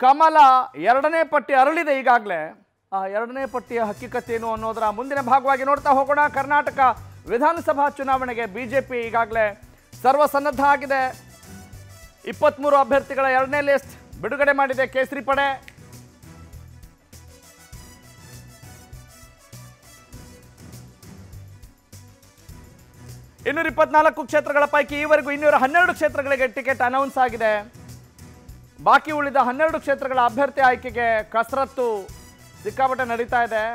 ಕಮಲ ಎರಡನೇ ಪಟ್ಟಿ ಅರಳಿದೆ ಈಗಾಗಲೇ ಆ ಎರಡನೇ ಪಟ್ಟಿಯ ಹಕ್ಕಿಕತ್ತೇನು ಅನ್ನೋದರ ಮುಂದಿನ ಭಾಗವಾಗಿ ನೋಡ್ತಾ ಹೋಗೋಣ ಕರ್ನಾಟಕ ವಿಧಾನಸಭಾ ಚುನಾವಣೆಗೆ ಬಿಜೆಪಿ ಈಗಾಗಲೇ ಸರ್ವಸನ್ನದ್ಧ ಆಗಿದೆ ಇಪ್ಪತ್ಮೂರು ಅಭ್ಯರ್ಥಿಗಳ ಎರಡನೇ ಲಿಸ್ಟ್ ಬಿಡುಗಡೆ ಮಾಡಿದೆ ಕೇಸರಿ ಪಡೆ ಇನ್ನೂರ ಇಪ್ಪತ್ನಾಲ್ಕು ಕ್ಷೇತ್ರಗಳ ಪೈಕಿ ಈವರೆಗೂ ಇನ್ನೂರ ಹನ್ನೆರಡು ಕ್ಷೇತ್ರಗಳಿಗೆ ಟಿಕೆಟ್ ಅನೌನ್ಸ್ ಆಗಿದೆ ಬಾಕಿ ಉಳಿದ ಹನ್ನೆರಡು ಕ್ಷೇತ್ರಗಳ ಅಭ್ಯರ್ಥಿ ಆಯ್ಕೆಗೆ ಕಸರತ್ತು ಸಿಕ್ಕಾಪಟ್ಟೆ ನಡೀತಾ ಇದೆ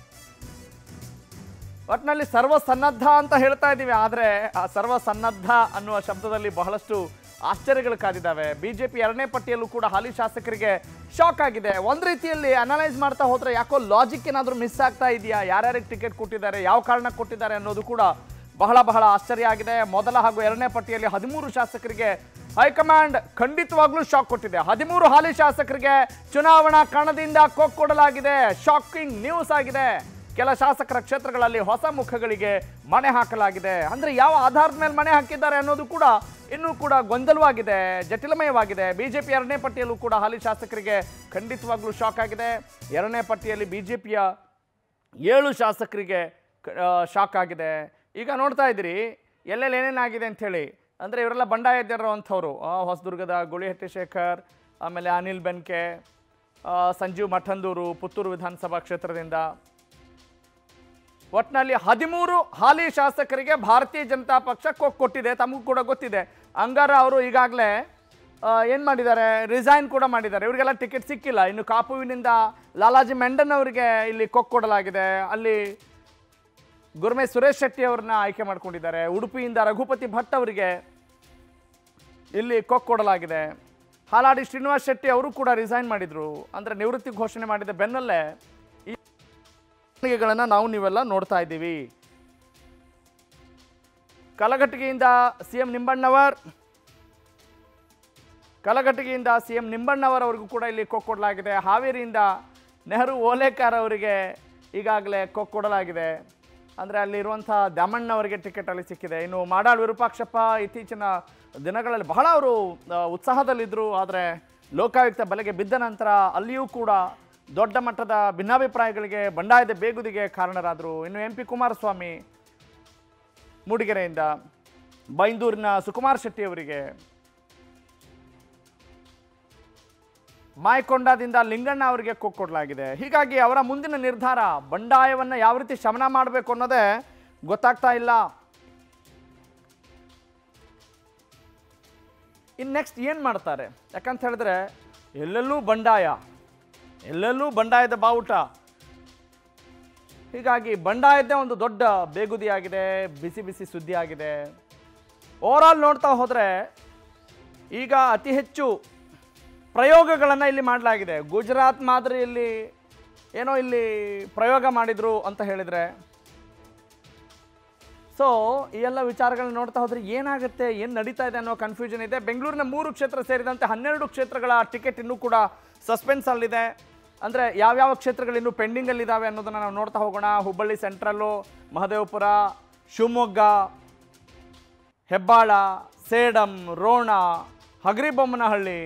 ಒಟ್ಟಿನಲ್ಲಿ ಸರ್ವಸನ್ನದ್ಧ ಅಂತ ಹೇಳ್ತಾ ಇದ್ದೀವಿ ಆದರೆ ಆ ಸರ್ವಸನ್ನದ್ಧ ಅನ್ನುವ ಶಬ್ದದಲ್ಲಿ ಬಹಳಷ್ಟು ಆಶ್ಚರ್ಯಗಳು ಕಾದಿದ್ದಾವೆ ಬಿಜೆಪಿ ಎರಡನೇ ಪಟ್ಟಿಯಲ್ಲೂ ಕೂಡ ಹಾಲಿ ಶಾಸಕರಿಗೆ ಶಾಕ್ ಆಗಿದೆ ಒಂದು ರೀತಿಯಲ್ಲಿ ಅನಲೈಸ್ ಮಾಡ್ತಾ ಹೋದ್ರೆ ಯಾಕೋ ಲಾಜಿಕ್ ಏನಾದರೂ ಮಿಸ್ ಆಗ್ತಾ ಇದೆಯಾ ಯಾರ್ಯಾರಿಗೆ ಟಿಕೆಟ್ ಕೊಟ್ಟಿದ್ದಾರೆ ಯಾವ ಕಾರಣಕ್ಕೆ ಕೊಟ್ಟಿದ್ದಾರೆ ಅನ್ನೋದು ಕೂಡ ಬಹಳ ಬಹಳ ಆಶ್ಚರ್ಯ ಆಗಿದೆ ಮೊದಲ ಹಾಗೂ ಎರಡನೇ ಪಟ್ಟಿಯಲ್ಲಿ ಹದಿಮೂರು ಶಾಸಕರಿಗೆ ಹೈಕಮಾಂಡ್ ಖಂಡಿತವಾಗ್ಲೂ ಶಾಕ್ ಕೊಟ್ಟಿದೆ ಹದಿಮೂರು ಹಾಲಿ ಶಾಸಕರಿಗೆ ಚುನಾವಣಾ ಕಣದಿಂದ ಕೊಕ್ಕೊಡಲಾಗಿದೆ ಶಾಕಿಂಗ್ ನ್ಯೂಸ್ ಆಗಿದೆ ಕೆಲ ಶಾಸಕರ ಕ್ಷೇತ್ರಗಳಲ್ಲಿ ಹೊಸ ಮುಖಗಳಿಗೆ ಮಣೆ ಹಾಕಲಾಗಿದೆ ಅಂದ್ರೆ ಯಾವ ಆಧಾರದ ಮೇಲೆ ಮಣೆ ಹಾಕಿದ್ದಾರೆ ಅನ್ನೋದು ಕೂಡ ಇನ್ನೂ ಕೂಡ ಗೊಂದಲವಾಗಿದೆ ಜಟಿಲಮಯವಾಗಿದೆ ಬಿಜೆಪಿ ಎರಡನೇ ಪಟ್ಟಿಯಲ್ಲೂ ಕೂಡ ಹಾಲಿ ಶಾಸಕರಿಗೆ ಖಂಡಿತವಾಗ್ಲೂ ಶಾಕ್ ಆಗಿದೆ ಎರಡನೇ ಪಟ್ಟಿಯಲ್ಲಿ ಬಿಜೆಪಿಯ ಏಳು ಶಾಸಕರಿಗೆ ಕ- ಆ, ಶಾಕ್ ಆಗಿದೆ ಈಗ ನೋಡ್ತಾ ಇದ್ದೀರಿ ಎಲ್ಲೆಲ್ಲಿ ಏನೇನಾಗಿದೆ ಅಂಥೇಳಿ ಅಂದರೆ ಇವರೆಲ್ಲ ಬಂಡಾಯ ಎದ್ದಿರೋವಂಥವ್ರು ಆ, ಹೊಸದುರ್ಗದ ಗುಳಿಹಟ್ಟಿ ಶೇಖರ್ ಆಮೇಲೆ ಅನಿಲ್ ಬೆನ್ಕೆ ಆ, ಸಂಜೀವ್ ಮಠಂದೂರು ಪುತ್ತೂರು ವಿಧಾನಸಭಾ ಕ್ಷೇತ್ರದಿಂದ ಒಟ್ಟಿನಲ್ಲಿ ಹದಿಮೂರು ಹಾಲಿ ಶಾಸಕರಿಗೆ ಭಾರತೀಯ ಜನತಾ ಪಕ್ಷ ಕೊಕ್ ಕೊಟ್ಟಿದೆ ತಮಗೂ ಕೂಡ ಗೊತ್ತಿದೆ ಅಂಗಾರ ಅವರು ಈಗಾಗಲೇ ಏನು ಮಾಡಿದ್ದಾರೆ ರಿಸೈನ್ ಕೂಡ ಮಾಡಿದ್ದಾರೆ ಇವರಿಗೆಲ್ಲ ಟಿಕೆಟ್ ಸಿಕ್ಕಿಲ್ಲ ಇನ್ನು ಕಾಪುವಿನಿಂದ ಲಾಲಾಜಿ ಮೆಂಡನ್ ಅವರಿಗೆ ಇಲ್ಲಿ ಕೊಕ್ ಕೊಡಲಾಗಿದೆ ಅಲ್ಲಿ ಗುರುಮೆ ಸುರೇಶ್ ಶೆಟ್ಟಿ ಅವ್ರನ್ನ ಆಯ್ಕೆ ಮಾಡ್ಕೊಂಡಿದ್ದಾರೆ ಉಡುಪಿಯಿಂದ ರಘುಪತಿ ಭಟ್ ಅವರಿಗೆ ಇಲ್ಲಿ ಕೊಕ್ ಕೊಡಲಾಗಿದೆ ಹಾಲಾಡಿ ಶ್ರೀನಿವಾಸ್ ಶೆಟ್ಟಿ ಅವರು ಕೂಡ ರಿಸೈನ್ ಮಾಡಿದ್ರು ಅಂದರೆ ನಿವೃತ್ತಿ ಘೋಷಣೆ ಮಾಡಿದ ಬೆನ್ನಲ್ಲೇ ಈ ಬೆಳವಣಿಗೆಗಳನ್ನು ನಾವು ನೀವೆಲ್ಲ ನೋಡ್ತಾ ಇದ್ದೀವಿ ಕಲಘಟಗಿಯಿಂದ ಸಿ ಎಂ ನಿಂಬಣ್ಣವರ್ ಕಲಘಟಗಿಯಿಂದ ಸಿ ಎಂ ನಿಂಬಣ್ಣವರ್ ಅವರಿಗೂ ಕೂಡ ಇಲ್ಲಿ ಕೊಕ್ ಕೊಡಲಾಗಿದೆ ಹಾವೇರಿಯಿಂದ ನೆಹರು ಓಲೇಕರ್ ಅವರಿಗೆ ಈಗಾಗಲೇ ಕೊಕ್ ಕೊಡಲಾಗಿದೆ ಅಂದರೆ ಅಲ್ಲಿರುವಂಥ ದ್ಯಾಮಣ್ಣವರಿಗೆ ಟಿಕೆಟ್ ಅಲ್ಲಿ ಸಿಕ್ಕಿದೆ ಇನ್ನು ಮಾಡಾಳ್ ವಿರೂಪಾಕ್ಷಪ್ಪ ಇತ್ತೀಚಿನ ದಿನಗಳಲ್ಲಿ ಬಹಳ ಅವರು ಆ, ಉತ್ಸಾಹದಲ್ಲಿದ್ದರು ಆದರೆ ಲೋಕಾಯುಕ್ತ ಬಲೆಗೆ ಬಿದ್ದ ನಂತರ ಅಲ್ಲಿಯೂ ಕೂಡ ದೊಡ್ಡ ಮಟ್ಟದ ಭಿನ್ನಾಭಿಪ್ರಾಯಗಳಿಗೆ ಬಂಡಾಯದ ಬೇಗುದಿಗೆ ಕಾರಣರಾದರು ಇನ್ನು ಎಂ ಪಿ ಕುಮಾರಸ್ವಾಮಿ ಮೂಡಿಗೆರೆಯಿಂದ ಬೈಂದೂರಿನ ಸುಕುಮಾರ್ ಶೆಟ್ಟಿ ಅವರಿಗೆ ಮಾಯಕೊಂಡದಿಂದ ಲಿಂಗಣ್ಣ ಅವರಿಗೆ ಕೊಕ್ ಕೊಡಲಾಗಿದೆ ಹೀಗಾಗಿ ಅವರ ಮುಂದಿನ ನಿರ್ಧಾರ ಬಂಡಾಯವನ್ನು ಯಾವ ರೀತಿ ಶಮನ ಮಾಡಬೇಕು ಅನ್ನೋದೇ ಗೊತ್ತಾಗ್ತಾ ಇಲ್ಲ ಇನ್ನು ನೆಕ್ಸ್ಟ್ ಏನು ಮಾಡ್ತಾರೆ ಯಾಕಂತ ಹೇಳಿದ್ರೆ ಎಲ್ಲೆಲ್ಲೂ ಬಂಡಾಯ ಎಲ್ಲೆಲ್ಲೂ ಬಂಡಾಯದ ಬಾವುಟ ಹೀಗಾಗಿ ಬಂಡಾಯದ್ದೇ ಒಂದು ದೊಡ್ಡ ಬೇಗುದಿಯಾಗಿದೆ ಬಿಸಿ ಬಿಸಿ ಸುದ್ದಿ ಆಗಿದೆ ಓವರಾಲ್ ನೋಡ್ತಾ ಹೋದರೆ ಈಗ ಅತಿ ಹೆಚ್ಚು ಪ್ರಯೋಗಗಳನ್ನು ಇಲ್ಲಿ ಮಾಡಲಾಗಿದೆ ಗುಜರಾತ್ ಮಾದರಿಯಲ್ಲಿ ಏನೋ ಇಲ್ಲಿ ಪ್ರಯೋಗ ಮಾಡಿದ್ರು ಅಂತ ಹೇಳಿದರೆ ಸೊ ಈ ಎಲ್ಲ ವಿಚಾರಗಳನ್ನ ನೋಡ್ತಾ ಹೋದ್ರೆ ಏನಾಗುತ್ತೆ ಏನು ನಡೀತಾ ಇದೆ ಅನ್ನೋ ಕನ್ಫ್ಯೂಷನ್ ಇದೆ ಬೆಂಗಳೂರಿನ ಮೂರು ಕ್ಷೇತ್ರ ಸೇರಿದಂತೆ ಹನ್ನೆರಡು ಕ್ಷೇತ್ರಗಳ ಟಿಕೆಟ್ ಇನ್ನೂ ಕೂಡ ಸಸ್ಪೆನ್ಸ್ ಅಲ್ಲಿದೆ ಅಂದರೆ ಯಾವ್ಯಾವ ಕ್ಷೇತ್ರಗಳು ಇನ್ನೂ ಪೆಂಡಿಂಗಲ್ಲಿದ್ದಾವೆ ಅನ್ನೋದನ್ನು ನಾವು ನೋಡ್ತಾ ಹೋಗೋಣ Hubballi central Mahadevapura Shivamogga Hebbal Sedam Ron Hagaribommanahalli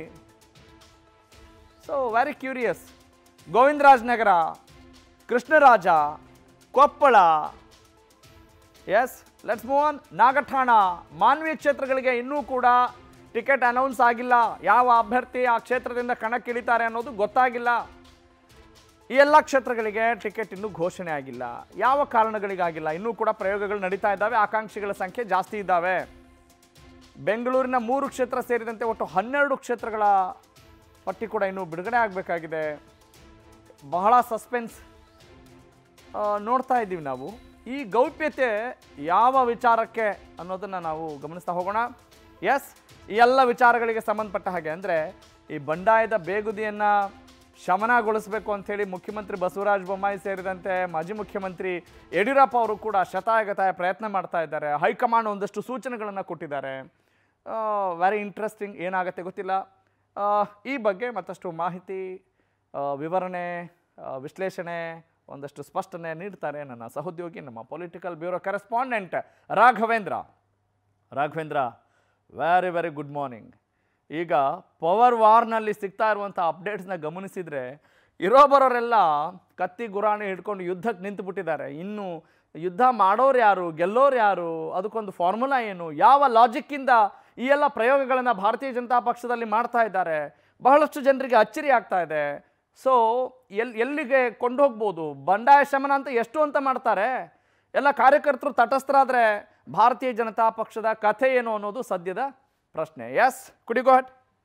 so very curious Govindraj Nagar Krishnaraja Koppal yes let's move on Nagthan Manvi ಕ್ಷೇತ್ರಗಳಿಗೆ ಇನ್ನೂ ಕೂಡ ಟಿಕೆಟ್ ಅನೌನ್ಸ್ ಆಗಿಲ್ಲ ಯಾವ ಅಭ್ಯರ್ಥಿ ಆ ಕ್ಷೇತ್ರದಿಂದ ಕಣಕ್ಕಿಳಿತಾರೆ ಅನ್ನೋದು ಗೊತ್ತಾಗಿಲ್ಲ ಈ ಎಲ್ಲ ಕ್ಷೇತ್ರಗಳಿಗೆ ಟಿಕೆಟ್ ಇನ್ನೂ ಘೋಷಣೆ ಆಗಿಲ್ಲ ಯಾವ ಕಾರಣಗಳಿಗಾಗಿಲ್ಲ ಇನ್ನೂ ಕೂಡ ಪ್ರಯೋಗಗಳು ನಡೀತಾ ಇದ್ದಾವೆ ಆಕಾಂಕ್ಷಿಗಳ ಸಂಖ್ಯೆ ಜಾಸ್ತಿ ಇದ್ದಾವೆ ಬೆಂಗಳೂರಿನ ಮೂರು ಕ್ಷೇತ್ರ ಸೇರಿದಂತೆ ಒಟ್ಟು ಹನ್ನೆರಡು ಕ್ಷೇತ್ರಗಳ ಪಟ್ಟಿ ಕೂಡ ಇನ್ನೂ ಬಿಡುಗಡೆ ಆಗಬೇಕಾಗಿದೆ ಬಹಳ ಸಸ್ಪೆನ್ಸ್ ಆ, ನೋಡ್ತಾ ಇದ್ದೀವಿ ನಾವು ಈ ಗೌಪ್ಯತೆ ಯಾವ ವಿಚಾರಕ್ಕೆ ಅನ್ನೋದನ್ನು ನಾವು ಗಮನಿಸ್ತಾ ಹೋಗೋಣ ಎಸ್ ಈ ಎಲ್ಲ ವಿಚಾರಗಳಿಗೆ ಸಂಬಂಧಪಟ್ಟ ಹಾಗೆ ಅಂದರೆ ಈ ಬಂಡಾಯದ ಬೇಗುದಿಯನ್ನು ಶಮನಗೊಳಿಸಬೇಕು ಅಂಥೇಳಿ ಮುಖ್ಯಮಂತ್ರಿ ಬಸವರಾಜ ಬೊಮ್ಮಾಯಿ ಸೇರಿದಂತೆ ಮಾಜಿ ಮುಖ್ಯಮಂತ್ರಿ ಯಡಿಯೂರಪ್ಪ ಅವರು ಕೂಡ ಶತಾಯಗತಾಯ ಪ್ರಯತ್ನ ಮಾಡ್ತಾ ಇದ್ದಾರೆ ಹೈಕಮಾಂಡ್ ಒಂದಷ್ಟು ಸೂಚನೆಗಳನ್ನು ಕೊಟ್ಟಿದ್ದಾರೆ ವೆರಿ ಇಂಟ್ರೆಸ್ಟಿಂಗ್ ಏನಾಗುತ್ತೆ ಗೊತ್ತಿಲ್ಲ ಆ, ಈ ಬಗ್ಗೆ ಮತ್ತಷ್ಟು ಮಾಹಿತಿ ಆ, ವಿವರಣೆ ಆ, ವಿಶ್ಲೇಷಣೆ ಒಂದಷ್ಟು ಸ್ಪಷ್ಟನೆ ನೀಡ್ತಾರೆ ನನ್ನ ಸಹೋದ್ಯೋಗಿ ನಮ್ಮ political bureau correspondent Raghavendra Raghavendra very very good morning ಈಗ ಪವರ್ ವಾರ್ನಲ್ಲಿ ಸಿಗ್ತಾ ಇರುವಂಥ ಅಪ್ಡೇಟ್ಸ್ನ ಗಮನಿಸಿದರೆ ಇರೋ ಬರೋರೆಲ್ಲ ಕತ್ತಿ ಗುರಾಣಿ ಹಿಡ್ಕೊಂಡು ಯುದ್ಧಕ್ಕೆ ನಿಂತು ಬಿಟ್ಟಿದ್ದಾರೆ ಇನ್ನು ಯುದ್ಧ ಮಾಡೋರು ಯಾರು ಗೆಲ್ಲೋರು ಯಾರು ಅದಕ್ಕೊಂದು ಫಾರ್ಮುಲಾ ಏನು ಯಾವ ಲಾಜಿಕ್ಕಿಂದ ಈ ಎಲ್ಲ ಪ್ರಯೋಗಗಳನ್ನು ಭಾರತೀಯ ಜನತಾ ಪಕ್ಷದಲ್ಲಿ ಮಾಡ್ತಾ ಇದ್ದಾರೆ ಬಹಳಷ್ಟು ಜನರಿಗೆ ಅಚ್ಚರಿ ಆಗ್ತಾ ಇದೆ ಸೊ ಎಲ್ ಎಲ್ಲಿಗೆ ಕೊಂಡು ಹೋಗ್ಬೋದು ಬಂಡಾಯ ಶಮನ ಅಂತ ಎಷ್ಟು ಅಂತ ಮಾಡ್ತಾರೆ ಎಲ್ಲ ಕಾರ್ಯಕರ್ತರು ತಟಸ್ಥರಾದರೆ ಭಾರತೀಯ ಜನತಾ ಪಕ್ಷದ ಕಥೆ ಏನು ಅನ್ನೋದು ಸದ್ಯದ ಪ್ರಶ್ನೆ ಎಸ್ ಕುಡಿಗೋಟ್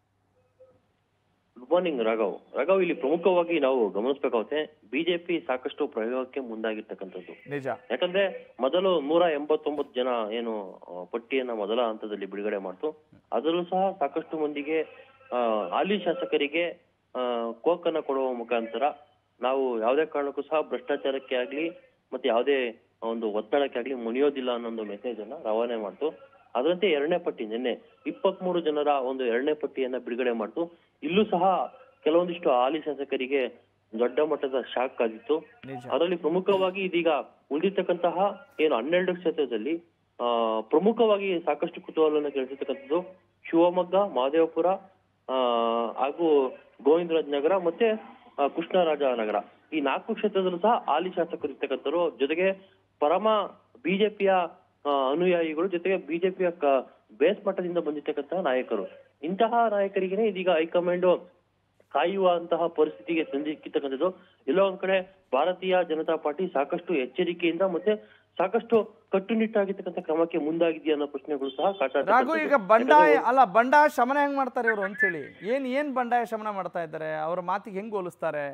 ಗುಡ್ ಮಾರ್ನಿಂಗ್ ರಾಘವ್ ರಾಘವ್ ಇಲ್ಲಿ ಪ್ರಮುಖವಾಗಿ ನಾವು ಗಮನಿಸಬೇಕಾಗುತ್ತೆ ಬಿಜೆಪಿ ಸಾಕಷ್ಟು ಪ್ರಯೋಗಕ್ಕೆ ಮುಂದಾಗಿರ್ತಕ್ಕಂಥದ್ದು ನಿಜ ಯಾಕಂದ್ರೆ ಮೊದಲು ನೂರ ಎಂಬತ್ತೊಂಬತ್ತು ಜನ ಏನು ಆ, ಪಟ್ಟಿಯನ್ನ ಮೊದಲ ಹಂತದಲ್ಲಿ ಬಿಡುಗಡೆ ಮಾಡ್ತು ಅದರಲ್ಲೂ ಸಹ ಸಾಕಷ್ಟು ಮಂದಿಗೆ ಆ, ಹಾಲಿ ಶಾಸಕರಿಗೆ ಆ, ಕೋಕನ್ನ ಕೊಡುವ ಮುಖಾಂತರ ನಾವು ಯಾವುದೇ ಕಾರಣಕ್ಕೂ ಸಹ ಭ್ರಷ್ಟಾಚಾರಕ್ಕೆ ಆಗ್ಲಿ ಮತ್ತೆ ಯಾವುದೇ ಒಂದು ಒತ್ತಡಕ್ಕೆ ಆಗ್ಲಿ ಮುನಿಯೋದಿಲ್ಲ ಅನ್ನೋ ಒಂದು ಮೆಸೇಜ್ ಅನ್ನ ರವಾನೆ ಮಾಡ್ತು ಅದರಂತೆ ಎರಡನೇ ಪಟ್ಟಿ ನಿನ್ನೆ ಇಪ್ಪತ್ಮೂರು ಜನರ ಒಂದು ಎರಡನೇ ಪಟ್ಟಿಯನ್ನ ಬಿಡುಗಡೆ ಮಾಡ್ತು ಇಲ್ಲೂ ಸಹ ಕೆಲವೊಂದಿಷ್ಟು ಹಾಲಿ ಶಾಸಕರಿಗೆ ದೊಡ್ಡ ಮಟ್ಟದ ಶಾಕ್ ಆಗಿತ್ತು ನಿಜ ಅದರಲ್ಲಿ ಪ್ರಮುಖವಾಗಿ ಇದೀಗ ಉಳಿದಿರ್ತಕ್ಕಂತಹ ಏನು ಹನ್ನೆರಡು ಕ್ಷೇತ್ರದಲ್ಲಿ ಆ ಪ್ರಮುಖವಾಗಿ ಸಾಕಷ್ಟು ಕುತೂಹಲವನ್ನು ಕೆಳಿಸಿರ್ತಕ್ಕಂಥದ್ದು ಶಿವಮೊಗ್ಗ ಮಹದೇವಪುರ ಆ ಹಾಗೂ ಗೋವಿಂದರಾಜ್ ನಗರ ಮತ್ತೆ ಆ, ಕೃಷ್ಣರಾಜ ನಗರ ಈ ನಾಲ್ಕು ಕ್ಷೇತ್ರದಲ್ಲೂ ಸಹ ಹಾಲಿ ಶಾಸಕರು ಇರ್ತಕ್ಕಂಥವ್ರು ಜೊತೆಗೆ ಪರಮ ಬಿಜೆಪಿಯ ಅನುಯಾಯಿಗಳು ಜೊತೆಗೆ ಬಿಜೆಪಿಯ ಬೇಸ್ ಮಟ್ಟದಿಂದ ಬಂದಿರ್ತಕ್ಕಂತಹ ನಾಯಕರು ಇಂತಹ ನಾಯಕರಿಗೆ ಇದೀಗ ಹೈಕಮಾಂಡ್ ಕಾಯುವಂತಹ ಪರಿಸ್ಥಿತಿಗೆ ತಂದಿಕ್ಕಿರ್ತಕ್ಕಂಥದ್ದು ಎಲ್ಲೋ ಒಂದ್ ಕಡೆ ಭಾರತೀಯ ಜನತಾ ಪಾರ್ಟಿ ಸಾಕಷ್ಟು ಎಚ್ಚರಿಕೆಯಿಂದ ಮತ್ತೆ ಸಾಕಷ್ಟು ಕಟ್ಟುನಿಟ್ಟಾಗಿರ್ತಕ್ಕಂಥ ಕ್ರಮಕ್ಕೆ ಮುಂದಾಗಿದೆಯಾ ಅನ್ನೋ ಪ್ರಶ್ನೆಗಳು ಸಹ ಕಾಟ ರಾಘು ಈಗ ಬಂಡಾಯ ಅಲ್ಲ ಬಂಡಾಯ ಶಮನ ಹೆಂಗ್ ಮಾಡ್ತಾರೆ ಇವರು ಅಂತೇಳಿ ಏನ್ ಏನ್ ಬಂಡಾಯ ಶಮನ ಮಾಡ್ತಾ ಇದ್ದಾರೆ ಅವ್ರ ಮಾತಿಗೆ ಹೆಂಗ್ ಹೋಲಿಸ್ತಾರೆ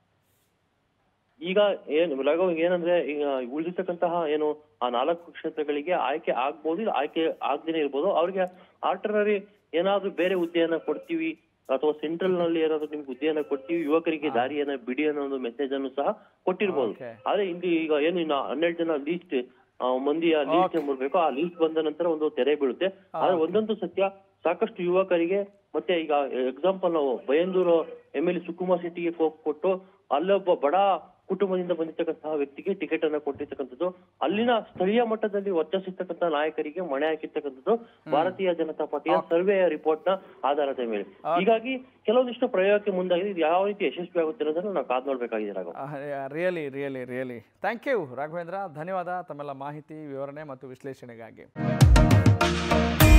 ಈಗ ಏನು ರಾಘವ್ ಏನಂದ್ರೆ ಈಗ ಉಳಿದಿರ್ತಕ್ಕಂತಹ ಏನು ಆ ನಾಲ್ಕು ಕ್ಷೇತ್ರಗಳಿಗೆ ಆಯ್ಕೆ ಆಗ್ಬೋದು ಇಲ್ಲ ಆಯ್ಕೆ ಆಗ್ದೇನೆ ಇರ್ಬೋದು ಅವ್ರಿಗೆ ಆಲ್ಟರ್ನರಿ ಏನಾದ್ರೂ ಬೇರೆ ಹುದ್ದೆಯನ್ನ ಕೊಡ್ತೀವಿ ಅಥವಾ ಸೆಂಟ್ರಲ್ ನಲ್ಲಿ ಏನಾದ್ರು ನಿಮ್ಗೆ ಹುದ್ದೆಯನ್ನ ಕೊಡ್ತೀವಿ ಯುವಕರಿಗೆ ದಾರಿಯನ್ನ ಬಿಡಿ ಅನ್ನೋ ಒಂದು ಮೆಸೇಜ್ ಅನ್ನು ಸಹ ಕೊಟ್ಟಿರ್ಬೋದು Okay. ಆದ್ರೆ ಇಲ್ಲಿ ಈಗ ಏನು ಇನ್ನ ಹನ್ನೆರಡು ಜನ ಲೀಸ್ಟ್ ಮಂದಿಯ ಲೀಸ್ಟ್ ಬರ್ಬೇಕು ಆ ಲೀಸ್ಟ್ ಬಂದ ನಂತರ ಒಂದು ತೆರೆ ಬೀಳುತ್ತೆ ಆದ್ರೆ ಒಂದಂತೂ ಸತ್ಯ ಸಾಕಷ್ಟು ಯುವಕರಿಗೆ ಮತ್ತೆ ಈಗ ಎಕ್ಸಾಂಪಲ್ ನಾವು ಬಯಂದೂರು ಎಂ ಎಲ್ ಸುಕುಮಾರ್ ಶೆಟ್ಟಿಗೆ ಕೋ- ಕೊಟ್ಟು ಅಲ್ಲೊಬ್ಬ ಬಡ ಕುಟುಂಬದಿಂದ ಬಂದಿರ್ತಕ್ಕಂತಹ ವ್ಯಕ್ತಿಗೆ ಟಿಕೆಟ್ ಅನ್ನ ಕೊಟ್ಟಿರ್ತಕ್ಕಂಥದ್ದು ಅಲ್ಲಿನ ಸ್ಥಳೀಯ ಮಟ್ಟದಲ್ಲಿ ವರ್ಚಸ್ಸಿರ್ತಕ್ಕಂತಹ ನಾಯಕರಿಗೆ ಮಣೆ ಹಾಕಿರ್ತಕ್ಕಂಥದ್ದು ಭಾರತೀಯ ಜನತಾ ಪಾರ್ಟಿಯ ಸರ್ವೆ ರಿಪೋರ್ಟ್ ನ ಆಧಾರದ ಮೇಲೆ ಹೀಗಾಗಿ ಕೆಲವೊಂದಿಷ್ಟು ಪ್ರಯೋಗಕ್ಕೆ ಮುಂದಾಗಿದೆ ಇದು ಯಾವ ರೀತಿ ಯಶಸ್ವಿ ಆಗುತ್ತೆ ಅನ್ನೋದನ್ನ ನಾವು ಕಾದ್ ನೋಡ್ಬೇಕಾಗಿದೆ Raghav really really really thank you Raghavendra ಧನ್ಯವಾದ ತಮ್ಮೆಲ್ಲ ಮಾಹಿತಿ ವಿವರಣೆ ಮತ್ತು ವಿಶ್ಲೇಷಣೆಗಾಗಿ